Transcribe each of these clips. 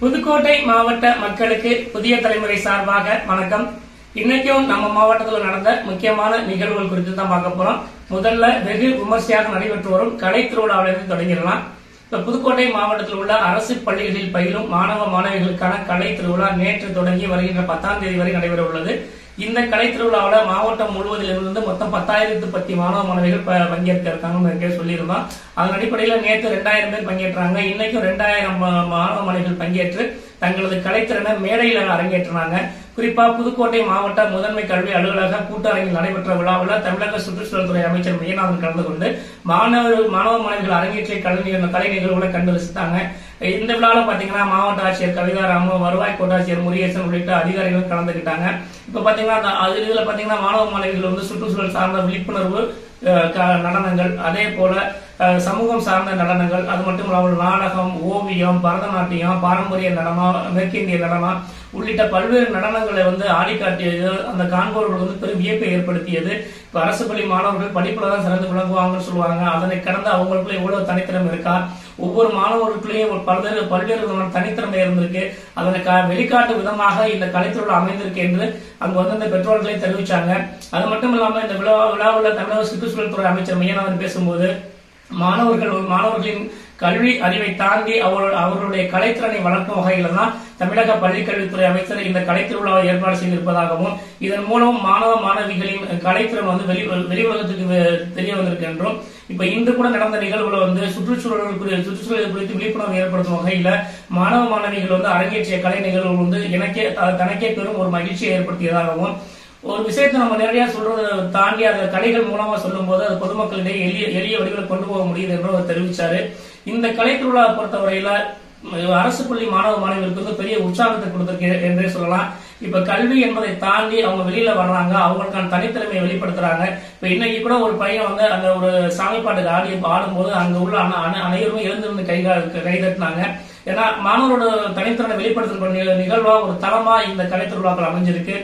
புதுக்கோட்டை மாவட்ட மக்களுக்கு புதிய தலைமுறை சார்பாக வணக்கம் இன்னைக்கும் நம்ம மாவட்டத்தில் நடந்த முக்கியமான நிகழ்வுகள் குறித்து தான் பார்க்க போறோம் முதல்ல வெகு விமர்சையாக நடைபெற்று வரும் கலை திருவிழாவிலிருந்து தொடங்கிடலாம் இப்ப புதுக்கோட்டை மாவட்டத்தில் உள்ள அரசு பள்ளிகளில் பயிலும் மாணவ மாணவிகளுக்கான கலை திருவிழா நேற்று தொடங்கி வருகின்ற பத்தாம் தேதி வரை நடைபெற உள்ளது இந்த கலை திருவிழாவில் மாவட்டம் முழுவதிலிருந்து மொத்தம் பத்தாயிரத்து பத்தி மாணவ மாணவிகள் ப- பங்கேற்க இருக்காங்கன்னு ஏற்கனவே சொல்லியிருந்தோம் அதன் அடிப்படையில் நேற்று ரெண்டாயிரம் பேர் பங்கேற்றாங்க இன்னைக்கும் ரெண்டாயிரம் மாணவ மாணவிகள் பங்கேற்று தங்களது கலைத்திறனை மேடையில் அரங்கேற்றினாங்க குறிப்பா புதுக்கோட்டை மாவட்ட முதன்மை கல்வி அலுவலக கூட்டரங்கில் நடைபெற்ற விழாவில் தமிழக சுற்றுச்சூழல் துறை அமைச்சர் மெய்யநாதன் கலந்து கொண்டு மாணவர் மாணவ மாணவிகள் அரங்கேற்றிய கலை நிகழ்வு- கலை நிகழ்வுகளை கண்டு ரசித்தாங்க இந்த விழாவில் பாத்தீங்கன்னா மாவட்ட ஆட்சியர் கவிதா ராமு வருவாய் கோட்டாட்சியர் முருகேசன் உள்ளிட்ட அதிகாரிகள் கலந்துக்கிட்டாங்க இப்ப பாத்தீங்கன்னா அந்த அது இதுல பாத்தீங்கன்னா மாணவ மாணவிகள் வந்து சுற்றுச்சூழல் சார்ந்த விழிப்புணர்வு அஹ், க- நடனங்கள் அதே போல அஹ், சமூகம் சார்ந்த நடனங்கள் அது மட்டும் இல்லாமல் நாடகம் ஓவியம் பரதநாட்டியம் பாரம்பரிய நடனம் மேற்கிந்திய நடனம் உள்ளிட்ட பல்வேறு நடனங்களை வந்து ஆடி காட்டியது அந்த காண்பவர்கள் வந்து பெரும் வியப்பை ஏற்படுத்தியது இப்ப அரசு பள்ளி மாணவர்கள் படிப்புல தான் சிறந்து விளங்குவாங்கன்னு சொல்லுவாங்க அதனை கடந்து அவங்களுக்குள்ள எவ்வளவு தனித்திறமை இருக்கா ஒவ்வொரு மாணவர்களுக்குள்ளேயும் ஒரு பல்வேறு பல்வேறு விதமான தனித்திறமை இருந்திருக்கு அதனை க- வெளிக்காட்டும் விதமாக இந்த கலைத்துறை அமைந்திருக்கு என்று அங்கு வந்து இந்த பெற்றோர்களே தெரிவிச்சாங்க அது மட்டும் இல்லாம இந்த விழா விழாவில் தமிழக சுற்றுச்சூழல் துறை அமைச்சர் மையநாதன் பேசும்போது மாணவர்கள் மாணவர்களின் கல்வி அறிவை தாண்டி அவர் அவர்களுடைய கலைத்திறனை வளர்க்கும் வகையில தான் தமிழக பள்ளிக்கல்வித்துறை அமைச்சர் இந்த கலைத்திருவிழாவை ஏற்பாடு செய்திருப்பதாகவும் இதன் மூலம் மாணவ மாணவிகளின் கலைத்திறன் வந்து வெளி வெளி உலகத்துக்கு வெ- தெரிய வந்திருக்கு என்றும் இப்ப இன்று கூட நடந்த நிகழ்வுல வந்து சுற்றுச்சூழல் குறி- சுற்றுச்சூழல் குறித்து விழிப்புணர்வு ஏற்படுத்தும் வகையில மாணவ மாணவிகள் வந்து அரங்கேற்றிய கலை நிகழ்வு வந்து எனக்கே த- தனக்கே பெரும் ஒரு மகிழ்ச்சியை ஏற்படுத்தியதாகவும் ஒரு விஷயத்தை நம்ம நிறைய சொல்றதை தாண்டி அந்த கலைகள் மூலமா சொல்லும்போது அது பொதுமக்களிடையே எளிய எளிய வழிகளை கொண்டு போக முடியுது என்று அவர் தெரிவிச்சாரு இந்த கலை திருவிழா பொறுத்தவரையில உம், அரசு பள்ளி மாணவ மாணவிகளுக்கு வந்து பெரிய உற்சாகத்தை கொடுத்திருக்கு என்றே சொல்லலாம் இப்ப கல்வி என்பதை தாண்டி அவங்க வெளியில வர்றாங்க அவங்களுக்கான தனித்திறமையை வெளிப்படுத்துறாங்க இப்ப இன்னைக்கு கூட ஒரு பையன் வந்து அந்த ஒரு சாமி பாட்டுக்கு ஆடி ஆடும்போது அங்க உள்ள அன- அன- அனைவருமே எழுந்திருந்து கை கை தட்டினாங்க ஏன்னா மாணவரோட தனித்திறனை வெளிப்படுத்துற நிகழ்வா ஒரு தளமா இந்த கலை திருவிழாக்கள் அமைஞ்சிருக்கு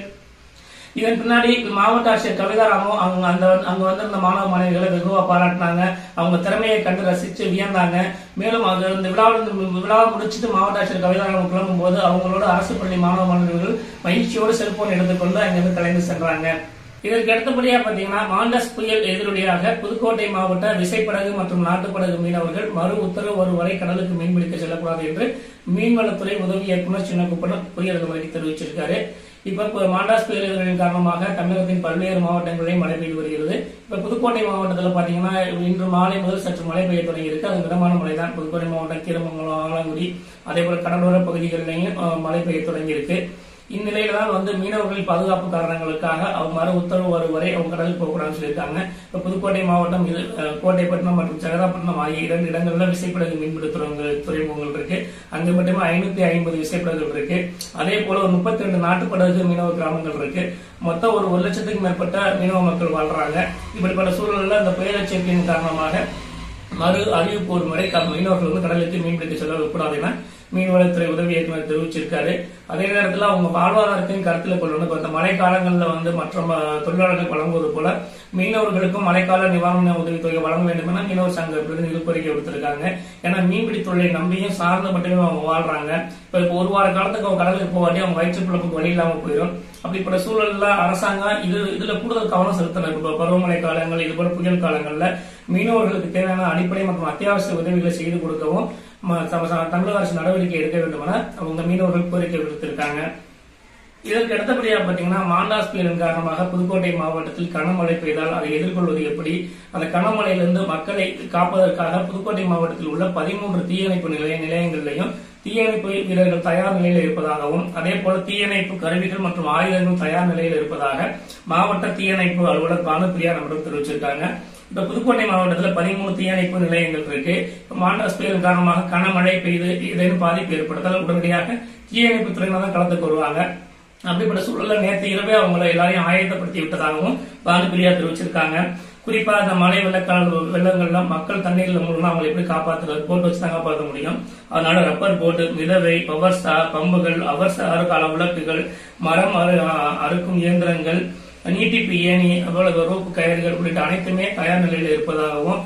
இதன் பின்னாடி மாவட்ட ஆட்சியர் கவிதா ராமு அவங்க அந்த அங்க வந்திருந்த மாணவ மாணவிகளை வெகுவா பாராட்டினாங்க அவங்க திறமையை கண்டு ரசிச்சு வியந்தாங்க மேலும் அது இந்த விழாவில் விழாவை முடிச்சிட்டு மாவட்ட ஆட்சியர் கவிதா ராமு கிளம்பும் போது அவங்களோட அரசு பள்ளி மாணவ மாணவிகள் மகிழ்ச்சியோடு செல்போன் எடுத்துக்கொண்டு அங்கிருந்து கலைந்து சென்றாங்க இதற்கு அடுத்தபடியா பாத்தீங்கன்னா மாண்டஸ் புயல் எதிரொலியாக புதுக்கோட்டை மாவட்ட விசைப்படகு மற்றும் நாட்டுப்படகு மீனவர்கள் மறு உத்தரவு வரும் வரை கடலுக்கு மீன்பிடிக்க செல்லக்கூடாது என்று மீன்வளத்துறை உதவி இயக்குநர் சின்ன குப்பன் புயல் வரைக்கும் தெரிவிச்சிருக்காரு இப்ப இப்ப மாண்டாஸ் புயல் எதிரொலியின் காரணமாக தமிழகத்தின் பல்வேறு மாவட்டங்களிலும் மழை பெய்து வருகிறது இப்ப புதுக்கோட்டை மாவட்டத்தில் பாத்தீங்கன்னா இன்று மாலை முதல் சற்று மழை பெய்ய தொடங்கி இருக்கு அது மிதமான மழை தான் புதுக்கோட்டை மாவட்டம் கீரமங்கலம் ஆலங்குடி அதே போல கடலோர பகுதிகளிலையும் அஹ், மழை பெய்ய தொடங்கி இருக்கு இந்நிலையில தான் வந்து மீனவர்கள் பாதுகாப்பு காரணங்களுக்காக அவங்க மறு உத்தரவு வரும் வரை அவங்க கடலுக்கு போகக்கூடாதுன்னு சொல்லியிருக்காங்க இப்ப புதுக்கோட்டை மாவட்டம் இது அஹ், கோட்டைப்பட்டினம் மற்றும் ஜெகதாப்பட்டினம் ஆகிய இரண்டு இடங்கள்ல விசைப்படகு மீன்பிடி துறைமுக- துறைமுகங்கள் இருக்கு அங்க மட்டுமே ஐநூத்தி ஐம்பது விசைப்படகுகள் இருக்கு அதே போல ஒரு முப்பத்தி ரெண்டு நாட்டுப்படகு மீனவ கிராமங்கள் இருக்கு மொத்தம் ஒரு ஒரு லட்சத்துக்கு மேற்பட்ட மீனவ மக்கள் வாழ்றாங்க இப்படிப்பட்ட சூழல்ல இந்த புயல் எச்சரிக்கையின் காரணமாக மறு அறிவிப்பு ஒரு முறை க- மீனவர்கள் வந்து கடலுக்கு மீன்பிடிக்க செல்லக்கூடாது என மீன்வளத்துறை உதவி இயக்குனர் தெரிவிச்சிருக்காரு அதே நேரத்தில் அவங்க வாழ்வாதாரத்தையும் கருத்தில் கொள்ளணும் இப்ப இந்த மழை காலங்களில் வந்து மற்ற ம- தொழிலாளர்களுக்கு வழங்குவது போல மீனவர்களுக்கும் மழைக்கால நிவாரண உதவித்தொகை வழங்க வேண்டும் என மீனவர் சங்க பிரதிநிதிகள் கோரிக்கை விடுத்திருக்காங்க ஏன்னா மீன்பிடி தொழிலை நம்பியும் சார்ந்து மட்டுமே அவங்க வாழ்றாங்க இப்ப இப்போ ஒரு வார காலத்துக்கு அவங்க கடலுக்கு போகாட்டி அவங்க வயிற்று பிழப்புக்கு வழி இல்லாம போயிடும் அப்படிப்பட்ட சூழல்ல அரசாங்கம் இது இதுல கூடுதல் கவனம் செலுத்தணும் இப்போ பருவமழை காலங்கள் இது போல புயல் காலங்கள்ல மீனவர்களுக்கு தேவையான அடிப்படை மற்றும் அத்தியாவசிய உதவிகளை செய்து கொடுக்கவும் ம- சம- சம- தமிழக அரசு நடவடிக்கை எடுக்க வேண்டும் என அவங்க மீனவர்கள் கோரிக்கை விடுத்திருக்காங்க இதற்கு அடுத்தபடியா பாத்தீங்கன்னா மாண்டாஸ் புயலின் காரணமாக புதுக்கோட்டை மாவட்டத்தில் கனமழை பெய்தால் அதை எதிர்கொள்வது எப்படி அந்த கனமழையிலிருந்து மக்களை காப்பதற்காக புதுக்கோட்டை மாவட்டத்தில் உள்ள பதிமூன்று தீயணைப்பு நிலைய நிலையங்களிலையும் தீயணைப்பு வீரர்கள் தயார் நிலையில் இருப்பதாகவும் அதே போல தீயணைப்பு கருவிகள் மற்றும் ஆயுதங்கள் தயார் நிலையில் இருப்பதாக மாவட்ட தீயணைப்பு அலுவலர் பானுப்பிரியா நம்மிடம் தெரிவிச்சிருக்காங்க இப்ப புதுக்கோட்டை மாவட்டத்தில் பதிமூணு தீயணைப்பு நிலையங்கள் இருக்கு இப்ப மாண்டாஸ் புயல் காரணமாக கனமழை பெய்து ஏதேனும் பாதிப்பு ஏற்படுத்தால் உடனடியாக தீயணைப்பு துறையினர் தான் கலந்துக்கு வருவாங்க அப்படிப்பட்ட சூழல்ல நேற்று இரவே அவங்களை எல்லாரையும் ஆயத்தப்படுத்தி விட்டதாகவும் பானுப்பிரியா தெரிவிச்சிருக்காங்க குறிப்பா இந்த மழை வெள்ளக்கால வெள்ளங்கள்ல மக்கள் தண்ணீர்ல மூலமா அவங்களை எப்படி காப்பாத்துறது போட்டு வச்சு தான் காப்பாற்ற முடியும் அதனால ரப்பர் போட்டு மிதவை பவர் ஸ்டார் பம்புகள் அவசர கால விளக்குகள் மரம் அறு- அறுக்கும் இயந்திரங்கள் நீட்டிப்பு ஏணி அவ்வளவு ரோப்பு கயிறுகள் உள்ளிட்ட அனைத்துமே தயார் நிலையில் இருப்பதாகவும்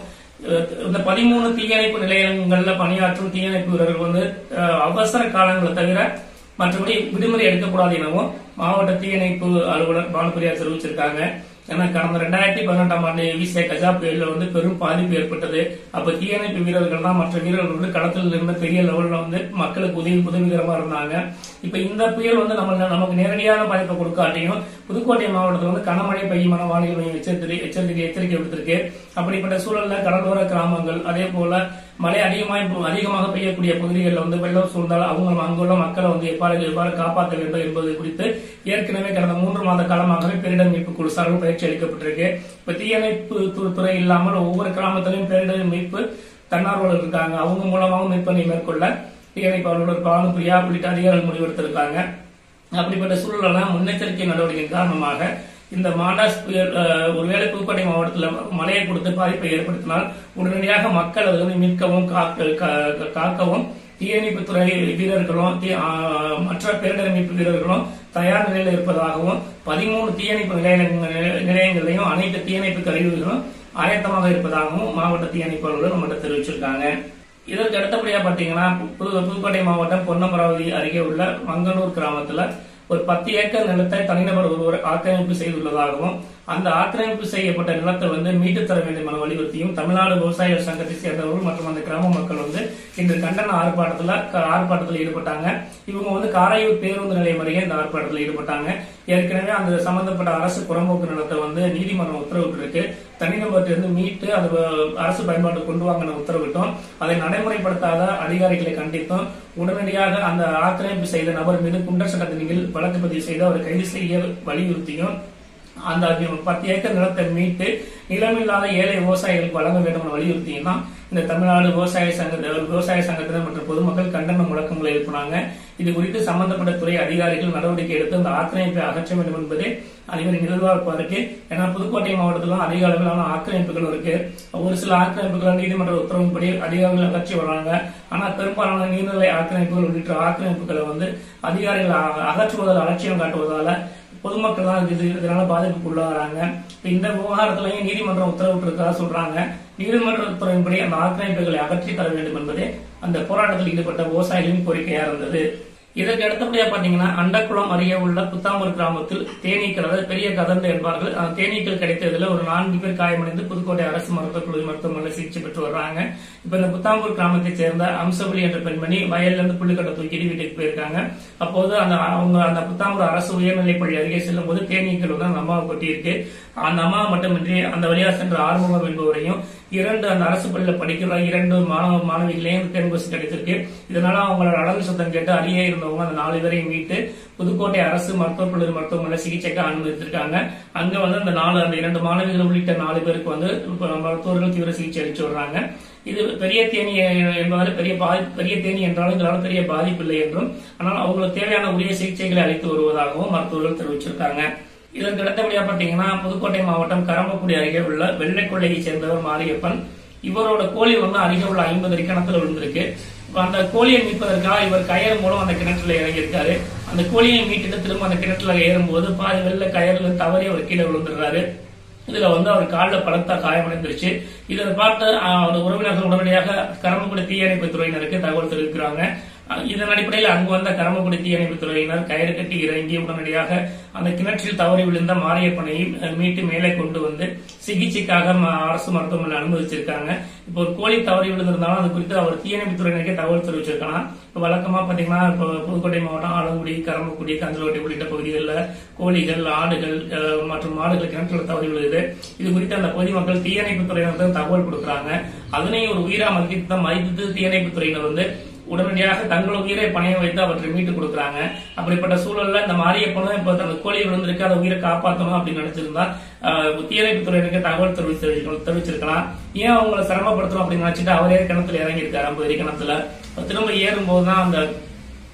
அஹ் இந்த பதிமூணு தீயணைப்பு நிலையங்கள்ல பணியாற்றும் தீயணைப்பு வீரர்கள் வந்து அஹ், அவசர காலங்களை தவிர மற்றபடி விடுமுறை எடுக்கக்கூடாது எனவும் மாவட்ட தீயணைப்பு அலுவலர் பானுபிரியா தெரிவிச்சிருக்காங்க ஏன்னா கடந்த ரெண்டாயிரத்தி பதினெட்டாம் ஆண்டு வீசிய கஜா புயல்ல வந்து பெரும் பாதிப்பு ஏற்பட்டது அப்ப தீயணைப்பு வீரர்கள் தான் மற்ற வீரர்கள் வந்து களத்தில் இருந்த பெரிய லெவல்ல வந்து மக்களுக்கு உதவி உதவிகரமா இருந்தாங்க இப்ப இந்த புயல் வந்து நம்ம நமக்கு நேரடியான பாதிப்பை கொடுக்காட்டியும் புதுக்கோட்டை மாவட்டத்தில் வந்து கனமழை பெய்யுமான வானிலை மையம் எச்சரிக்கை எச்சரிக்கை எச்சரிக்கை விடுத்திருக்கு அப்படிப்பட்ட சூழல்ல கடலோர கிராமங்கள் அதே போல மழை அதிகமாக அதிகமாக பெய்யக்கூடிய பகுதிகளில் வந்து வெள்ளம் சூழ்ந்தால் அவங்க அங்குள்ள மக்களை வந்து எவ்வாறு எவ்வாறு காப்பாற்ற வேண்டும் என்பது குறித்து ஏற்கனவே கடந்த மூன்று மாத காலமாகவே பேரிடர் மீட்பு குழு சார்பில் பயிற்சி அளிக்கப்பட்டிருக்கு இப்ப தீயணைப்பு து- துறை இல்லாமல் ஒவ்வொரு கிராமத்திலும் பேரிடர் மீட்பு தன்னார்வலர் இருக்காங்க அவங்க மூலமாகவும் மீட்பணி மேற்கொள்ள தீயணைப்பு அலுவலர் பானுபிரியா உள்ளிட்ட அதிகாரிகள் முடிவெடுத்திருக்காங்க அப்படிப்பட்ட சூழலான முன்னெச்சரிக்கை நடவடிக்கை காரணமாக இந்த மாண்டாஸ் புயல் அஹ், ஒருவேளை புதுக்கோட்டை மாவட்டத்தில் மழையை கொடுத்து பாதிப்பை ஏற்படுத்தினால் உடனடியாக மக்கள் அதை வந்து மீட்கவும் காக்க- கா- காக்கவும் தீயணைப்புத்துறை வீரர்களும் தீ- ஆஹ், மற்ற பேரிடர் மீட்பு வீரர்களும் தயார் நிலையில் இருப்பதாகவும் பதிமூணு தீயணைப்பு நிலைய நிலையங்களையும் அனைத்து தீயணைப்பு கருவிகளும் ஆயத்தமாக இருப்பதாகவும் மாவட்ட தீயணைப்பு அலுவலர் நம்மகிட்ட தெரிவிச்சிருக்காங்க இதற்கு அடுத்தபடியா பாத்தீங்கன்னா புது புதுக்கோட்டை மாவட்டம் பொன்னமராவதி அருகே உள்ள மங்கனூர் கிராமத்துல ஒரு பத்து ஏக்கர் நிலத்தை தனிநபர் ஒருவர் ஆக்கிரமிப்பு செய்துள்ளதாகவும் அந்த ஆக்கிரமிப்பு செய்யப்பட்ட நிலத்தை வந்து மீட்டு தர வேண்டும் என வலியுறுத்தியும் தமிழ்நாடு விவசாயிகள் சங்கத்தை சேர்ந்தவர்கள் மற்றும் அந்த கிராம மக்கள் வந்து இன்று கண்டன ஆர்ப்பாட்டத்துல க- ஆர்ப்பாட்டத்தில் ஈடுபட்டாங்க இவங்க வந்து காரையூர் பேருந்து நிலையம் அருகே இந்த ஆர்ப்பாட்டத்தில் ஈடுபட்டாங்க ஏற்கனவே அந்த சம்பந்தப்பட்ட அரசு புறம்போக்கு நிலத்தை வந்து நீதிமன்றம் உத்தரவிட்டிருக்கு தனிநபர்கிட்ட இருந்து மீட்டு அது வ- அரசு பயன்பாட்டு கொண்டு வாங்க உத்தரவிட்டோம் அதை நடைமுறைப்படுத்தாத அதிகாரிகளை கண்டித்தும் உடனடியாக அந்த ஆக்கிரமிப்பு செய்த நபர் மீது குண்டர் சட்டத்தின் கீழ் வழக்கு பதிவு செய்து அவரை கைது செய்ய வலியுறுத்தியும் அந்த பத்து ஏக்கர் நிலத்தை மீட்டு நிலமில்லாத ஏழை விவசாயிகளுக்கு வழங்க வேண்டும் என வலியுறுத்தியும் தான் இந்த தமிழ்நாடு விவசாய சங்க விவசாய சங்கத்தினர் மற்றும் பொதுமக்கள் கண்டன முழக்கங்களை எழுப்பினாங்க இது குறித்து சம்பந்தப்பட்ட துறை அதிகாரிகள் நடவடிக்கை எடுத்து அந்த ஆக்கிரமிப்பை அகற்ற வேண்டும் என்பதே அனைவரின் எதிர்பார்ப்பா இருக்கு ஏன்னா புதுக்கோட்டை மாவட்டத்தில் அதிக அளவிலான ஆக்கிரமிப்புகள் இருக்கு ஒரு சில ஆக்கிரமிப்புகள் நீதிமன்ற உத்தரவின்படி அதிகாரிகள் அகற்றி வர்றாங்க ஆனா பெரும்பாலான நீர்நிலை ஆக்கிரமிப்புகள் உள்ளிட்ட ஆக்கிரமிப்புகளை வந்து அதிகாரிகள் அ- அகற்றுவதால் அலட்சியம் காட்டுவதால பொதுமக்கள் தான் இது இதனால பாதிப்புக்கு உள்ளாகிறாங்க இப்ப இந்த விவகாரத்திலையும் நீதிமன்றம் உத்தரவிட்டிருக்கதா சொல்றாங்க நீதிமன்றத்துறையின்படி அந்த ஆக்கிரமிப்புகளை அகற்றி தர வேண்டும் என்பதே அந்த போராட்டத்தில் ஈடுபட்ட விவசாயிகளின் கோரிக்கையா இருந்தது இதற்கு அடுத்தபடியா பாத்தீங்கன்னா அண்டக்குளம் அருகே உள்ள புத்தாமூர் கிராமத்தில் தேனீக்கள் அதாவது பெரிய கதந்து என்பார்கள் அந்த தேனீக்கள் கிடைத்ததுல ஒரு நான்கு பேர் காயமடைந்து புதுக்கோட்டை அரசு மருத்துவக் கல்லூரி மருத்துவமனையில் சிகிச்சை பெற்று வர்றாங்க இப்ப இந்த புத்தாம்பூர் கிராமத்தைச் சேர்ந்த அம்சவழி என்ற பெண்மணி வயல்ல இருந்து புள்ளிக்கட்டை தூக்கிட்டு வீட்டுக்கு போயிருக்காங்க அப்போது அந்த அவங்க அந்த புத்தாம்பூர் அரசு உயர்நிலைப் பள்ளி அருகே செல்லும் போது தேனீக்கள் வந்து அந்த அம்மாவை கொட்டியிருக்கு அந்த அம்மா மட்டுமின்றி அந்த வழியா சென்ற ஆறுமுகம் என்பவரையும் இரண்டு அந்த அரசு பள்ளியில் படிக்கிற இரண்டு மாணவ மாணவிகளையும் தேர்வு கிடைத்திருக்கு இதனால அவங்களோட அடங்கு சத்தம் கேட்டு அருகே இருந்தவங்க அந்த நாலு பேரையும் மீட்டு புதுக்கோட்டை அரசு மருத்துவக் கல்லூரி மருத்துவமனையில் சிகிச்சைக்கு அனுமதித்திருக்காங்க அங்க வந்து அந்த நாலு அந்த இரண்டு மாணவிகள் உள்ளிட்ட நாலு பேருக்கு வந்து இப்ப மருத்துவர்கள் தீவிர சிகிச்சை அளிச்சு வர்றாங்க இது பெரிய தேனி என்பதால் பெரிய பாதி பெரிய தேனி என்றாலும் இதனால பெரிய பாதிப்பு இல்லை என்றும் ஆனால் அவங்களுக்கு தேவையான உரிய சிகிச்சைகளை அளித்து வருவதாகவும் மருத்துவர்கள் தெரிவிச்சிருக்காங்க இதற்கு அடுத்தபடியா பாத்தீங்கன்னா புதுக்கோட்டை மாவட்டம் கரம்பக்குடி அருகே உள்ள வெள்ளைக்கொள்ளையை சேர்ந்தவர் மாரியப்பன் இவரோட கோழி வந்து அருகே உள்ள ஐம்பது அடி கிணத்துல விழுந்திருக்கு இப்ப அந்த கோழியை மீட்பதற்காக இவர் கயிறு மூலம் அந்த கிணற்றுல இறங்கியிருக்காரு அந்த கோழியை மீட்டுட்டு திரும்ப அந்த கிணற்றுல ஏறும்போது பாதி வெள்ள கயிறுல தவறி அவர் கீழே விழுந்துடுறாரு இதுல வந்து அவர் காலில் பலத்த காயமடைந்துருச்சு இதை பார்த்து ஆஹ், அவர் உறவினர்கள் உடனடியாக கரம்பக்குடி தீயணைப்பு துறையினருக்கு தகவல் தெரிவிக்கிறாங்க அஹ், இதன் அடிப்படையில் அங்கு வந்த கரம்பக்குடி தீயணைப்பு துறையினர் கயிறு கட்டி இறங்கி உடனடியாக அந்த கிணற்றில் தவறி விழுந்த மாரியப்பனை அஹ், மீட்டு மேலே கொண்டு வந்து சிகிச்சைக்காக ம- அரசு மருத்துவமனை அனுமதிச்சிருக்காங்க இப்போ ஒரு கோழி தவறி விழுந்திருந்தாலும் அது குறித்து அவர் தீயணைப்பு துறையினருக்கே தகவல் தெரிவிச்சிருக்கலாம் இப்போ வழக்கமா பாத்தீங்கன்னா இப்போ புதுக்கோட்டை மாவட்டம் ஆலங்குடி கரம்பக்குடி கந்தரோட்டை உள்ளிட்ட பகுதிகளில் கோழிகள் ஆடுகள் அஹ், மற்றும் மாடுகள் கிணற்றுல தவறி விழுது இது குறித்து அந்த பொதுமக்கள் தீயணைப்பு துறையினர் தான் தகவல் கொடுக்குறாங்க அதனையும் ஒரு உயிரா மதித்து மதித்து தீயணைப்பு துறையினர் வந்து உடனடியாக தங்கள் உயிரை பணையம் வைத்து அவற்றை மீட்டு கொடுக்குறாங்க அப்படிப்பட்ட சூழல்ல இந்த மாரியப்பனும் இப்ப தனது கோழி விழுந்திருக்கு அதை உயிரை காப்பாற்றணும் அப்படின்னு நினைச்சிருந்தா ஆஹ், தீயணைப்பு துறையினருக்கு தகவல் தெரிவித்து தெரிவிச்சிருக்கலாம் ஏன் அவங்களை சிரமப்படுத்தணும் அப்படின்னு நினைச்சிட்டு அவரே கிணத்துல இறங்கியிருக்காரு ஐம்பது அடி கிணத்துல அப்ப திரும்ப ஏறும்போது தான் அந்த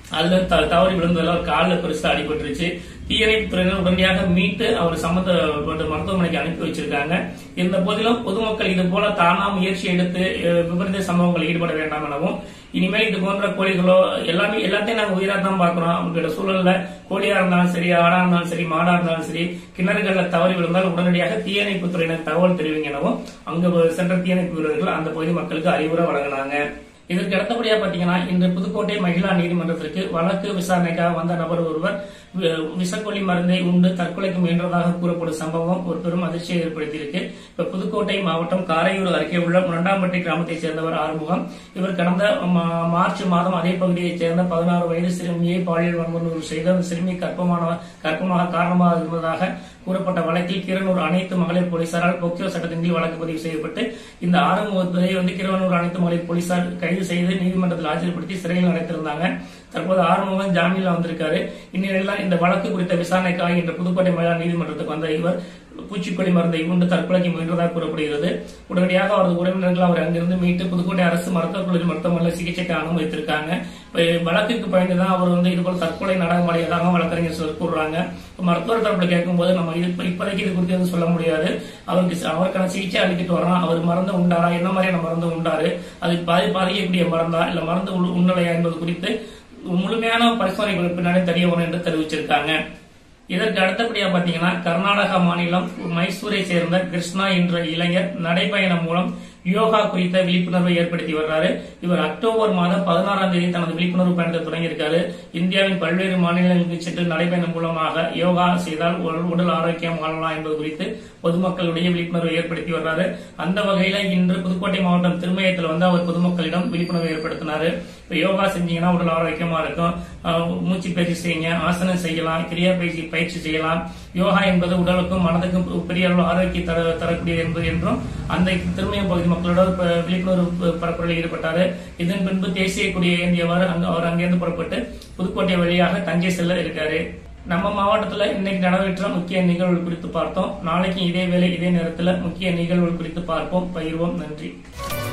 அதுல த- தவறி விழுந்ததுல அவர் காலில் பெருசா அடிபட்டுருச்சு தீயணைப்பு துறையினர் உடனடியாக மீட்டு அவர் சம்பந்தப்பட்ட மருத்துவமனைக்கு அனுப்பி வச்சிருக்காங்க இருந்த போதிலும் பொதுமக்கள் இது போல தானா முயற்சி எடுத்து அஹ், விபரீத சம்பவங்களில் ஈடுபட வேண்டாம் எனவும் இனிமேல் இது போன்ற கோழிகளோ எல்லாமே எல்லாத்தையும் நாங்க உயிரா தான் பாக்குறோம் அப்படிங்கிற சூழல்ல கோழியா இருந்தாலும் சரி ஆடா இருந்தாலும் சரி மாடா இருந்தாலும் சரி கிணறுகள்ல தவறி விழுந்தால் உடனடியாக தீயணைப்பு துறையினர் தகவல் தெரிவிங்க எனவும் அங்கு சென்ற தீயணைப்பு வீரர்கள் அந்த பகுதி மக்களுக்கு அறிவுரை வழங்கினாங்க இதற்கு அடுத்தபடியா பாத்தீங்கன்னா இன்று புதுக்கோட்டை மகிழா நீதிமன்றத்திற்கு வழக்கு விசாரணைக்காக வந்த நபர் ஒருவர் வி- விஷக்கொல்லி மருந்தை உண்டு தற்கொலைக்கு முயன்றதாக கூறப்படும் சம்பவம் ஒரு பெரும் அதிர்ச்சியை ஏற்படுத்தியிருக்கு இப்ப புதுக்கோட்டை மாவட்டம் காரையூர் அருகே உள்ள முரண்டாம்பட்டி கிராமத்தைச் சேர்ந்தவர் ஆறுமுகம் இவர் கடந்த மா- மார்ச் மாதம் அதே பகுதியைச் சேர்ந்த பதினாறு வயது சிறுமியை பாலியல் வன்முறை செய்த அந்த சிறுமி கர்ப்பமான கர்ப்பமாக காரணமாக இருந்ததாக கூறப்பட்ட வழக்கில் கிரனூர் அனைத்து மகளிர் போலீசாரால் போக்சோ சட்டத்தின் கீழ் வழக்கு பதிவு செய்யப்பட்டு இந்த ஆறுமுகத்தை வந்து கிரனூர் அனைத்து மகளிர் போலீசார் கைது செய்து நீதிமன்றத்தில் ஆஜர்படுத்தி சிறையில் அடைத்திருந்தாங்க தற்போது ஆறுமுகம் ஜாமீன்ல வந்திருக்காரு இந்நிலையில் இந்த வழக்கு குறித்த விசாரணைக்காக இன்று புதுக்கோட்டை மகிழா நீதிமன்றத்துக்கு வந்த இவர் பூச்சிக்கொல்லி மருந்தை உண்டு தற்கொலைக்கு முயன்றதாக கூறப்படுகிறது உடனடியாக அவரது உறவினர்கள் அவர் அங்கிருந்து மீட்டு புதுக்கோட்டை அரசு மருத்துவக் கல்லூரி மருத்துவமனையில் சிகிச்சைக்கு அனுமதித்திருக்காங்க இப்ப வழக்குக்கு பயந்துதான் அவர் வந்து இது போல தற்கொலை நடமாடியதாக வழக்கறிஞர் சொல் கூறுறாங்க இப்ப மருத்துவர் தரப்புல கேட்கும்போது நம்ம இது இப்ப- இப்போதைக்கு இது குறித்து எதுவும் சொல்ல முடியாது அவருக்கு ச- அவருக்கான சிகிச்சை அளிக்கிட்டு வரோம் அவர் மருந்து உண்டாரா என்ன மாதிரியான மருந்து உண்டாரு அது பாதி பாதிக்கக்கூடிய மருந்தா இல்ல மருந்து உள்- உண்ணலையா என்பது குறித்து முழுமையான பரிசோதனைகளுக்கு பின்னாடி தெரிய வரும் என்று தெரிவிச்சிருக்காங்க இதற்கு அடுத்தபடியா பாத்தீங்கன்னா கர்நாடகா மாநிலம் மைசூரை சேர்ந்த கிருஷ்ணா என்ற இளைஞர் நடைபயணம் மூலம் யோகா குறித்த விழிப்புணர்வை ஏற்படுத்தி வர்றாரு இவர் அக்டோபர் மாதம் பதினாறாம் தேதி தனது விழிப்புணர்வு பயணத்தை தொடங்கியிருக்காரு இந்தியாவின் பல்வேறு மாநிலங்களுக்கு சென்று நடைபயணம் மூலமாக யோகா செய்தால் உடல் உடல் ஆரோக்கியம் வாழலாம் என்பது குறித்து பொதுமக்களுடைய விழிப்புணர்வை ஏற்படுத்தி வர்றாரு அந்த வகையில இன்று புதுக்கோட்டை மாவட்டம் திருமயத்தில் வந்து அவர் பொதுமக்களிடம் விழிப்புணர்வு ஏற்படுத்தினாரு இப்ப யோகா செஞ்சீங்கன்னா உடல் ஆரோக்கியமா இருக்கும் அஹ் மூச்சு பயிற்சி செய்யுங்க ஆசனம் செய்யலாம் கிரியா பயிற்சி பயிற்சி செய்யலாம் யோகா என்பது உடலுக்கும் மனதுக்கும் பெரிய அளவு ஆரோக்கியம் தர தரக்கூடியது என்பது என்றும் அந்த திருமயம் பகுதி மக்களோட ப- விழிப்புணர்வு பரப்புரையில் ஈடுபட்டாரு இதன் பின்பு தேசிய கொடியை ஏந்தியவாறு அங்க அவர் அங்கிருந்து புறப்பட்டு புதுக்கோட்டை வழியாக தஞ்சை செல்ல இருக்காரு நம்ம மாவட்டத்துல இன்னைக்கு நடைபெற்ற முக்கிய நிகழ்வுகள் குறித்து பார்த்தோம் நாளைக்கு இதே வேளை இதே நேரத்துல முக்கிய நிகழ்வுகள் குறித்து பார்ப்போம் பகிர்வோம் நன்றி